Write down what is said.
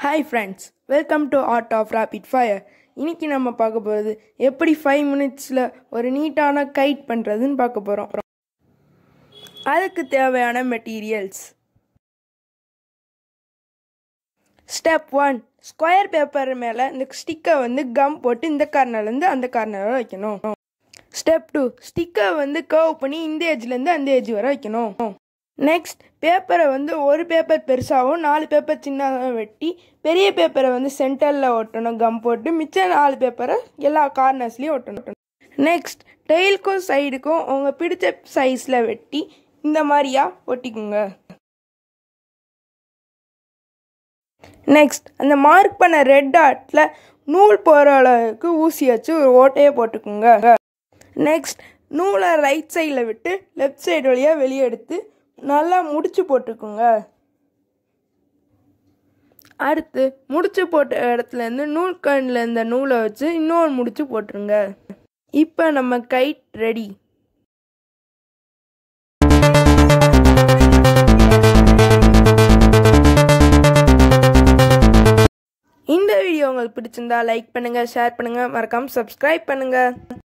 hi friends welcome to art of rabbit fire இன்னைக்கு நம்ம பார்க்க போகிறது எப்படி ஃபைவ் மினிட்ஸில் ஒரு நீட்டான கைட் பண்ணுறதுன்னு பார்க்க போகிறோம் அதுக்கு தேவையான materials step one square paper மேலே இந்த ஸ்டிக்கை வந்து கம் போட்டு இந்த கார்னர்லேருந்து அந்த கார்னர் வைக்கணும் ஸ்டெப் டூ ஸ்டிக்கை வந்து கர்வ் பண்ணி இந்த ஏஜ்லேருந்து அந்த ஏஜ் வரை வைக்கணும் நெக்ஸ்ட் பேப்பரை வந்து ஒரு பேப்பர் பெருசாகவும் நாலு பேப்பர் சின்னதாக வெட்டி பெரிய பேப்பரை வந்து சென்டரில் ஒட்டணும் கம் போட்டு மிச்ச நாலு பேப்பரை எல்லா கார்னர்ஸ்லேயும் ஒட்டணும் நெக்ஸ்ட் டெய்லுக்கும் சைடுக்கும் உங்கள் பிடிச்ச சைஸில் வெட்டி இந்த மாதிரியா ஒட்டிக்குங்க நெக்ஸ்ட் அந்த மார்க் பண்ண ரெட் டாட்டில் நூல் போகிற அளவுக்கு ஊசி வச்சு ஒரு ஓட்டையை போட்டுக்குங்க நெக்ஸ்ட் நூலை ரைட் சைடில் விட்டு லெஃப்ட் சைடு வழியாக வெளியே எடுத்து நல்லா முடிச்சு போட்டுக்குங்க அடுத்து முடிச்சு போட்ட இடத்துலேருந்து நூல் கண்ணில் இந்த நூலை வச்சு இன்னொரு முடிச்சு போட்டுருங்க இப்போ நம்ம கைட் ரெடி இந்த வீடியோ உங்களுக்கு பிடிச்சிருந்தா லைக் பண்ணுங்கள் ஷேர் பண்ணுங்கள் மறக்காமல் சப்ஸ்கிரைப் பண்ணுங்கள்